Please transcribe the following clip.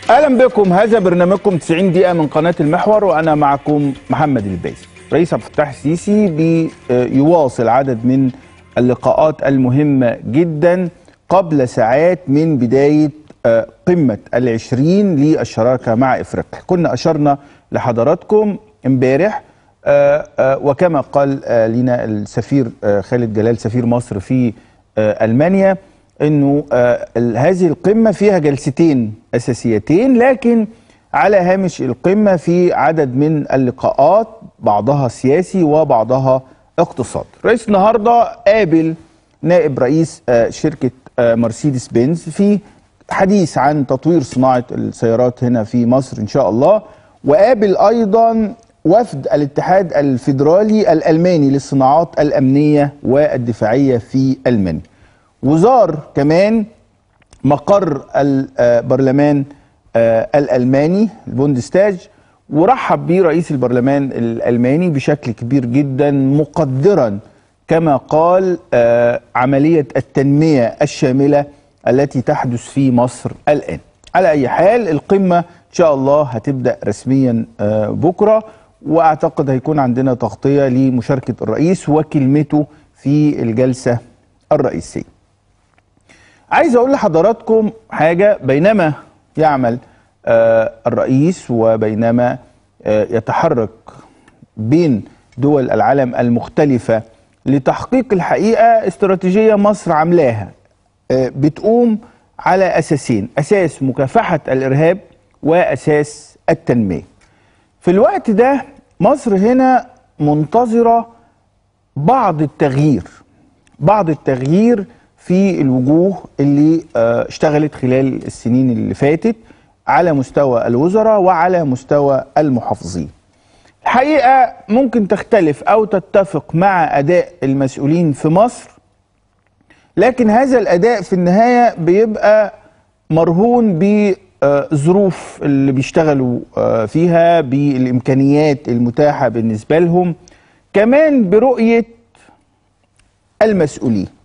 اهلا بكم هذا برنامجكم 90 دقيقه من قناه المحور وانا معكم محمد الباسي رئيس عبد الفتاح السيسي بيواصل عدد من اللقاءات المهمه جدا قبل ساعات من بدايه قمه العشرين للشراكه مع افريقيا كنا اشرنا لحضراتكم امبارح وكما قال لنا السفير خالد جلال سفير مصر في المانيا انه هذه القمه فيها جلستين اساسيتين لكن على هامش القمه في عدد من اللقاءات بعضها سياسي وبعضها اقتصاد. رئيس النهارده قابل نائب رئيس شركه مرسيدس بنز في حديث عن تطوير صناعه السيارات هنا في مصر ان شاء الله وقابل ايضا وفد الاتحاد الفيدرالي الالماني للصناعات الامنيه والدفاعيه في المانيا. وزار كمان مقر البرلمان الالماني البوندستاج ورحب به رئيس البرلمان الالماني بشكل كبير جدا مقدرا كما قال عمليه التنميه الشامله التي تحدث في مصر الان. على اي حال القمه ان شاء الله هتبدا رسميا بكره واعتقد هيكون عندنا تغطيه لمشاركه الرئيس وكلمته في الجلسه الرئيسيه. عايز اقول لحضراتكم حاجه بينما يعمل آه الرئيس وبينما آه يتحرك بين دول العالم المختلفه لتحقيق الحقيقه استراتيجيه مصر عاملاها آه بتقوم على اساسين اساس مكافحه الارهاب واساس التنميه في الوقت ده مصر هنا منتظره بعض التغيير بعض التغيير في الوجوه اللي اشتغلت خلال السنين اللي فاتت على مستوى الوزراء وعلى مستوى المحافظين. الحقيقه ممكن تختلف او تتفق مع اداء المسؤولين في مصر لكن هذا الاداء في النهايه بيبقى مرهون بظروف اللي بيشتغلوا فيها بالامكانيات المتاحه بالنسبه لهم كمان برؤيه المسؤولين.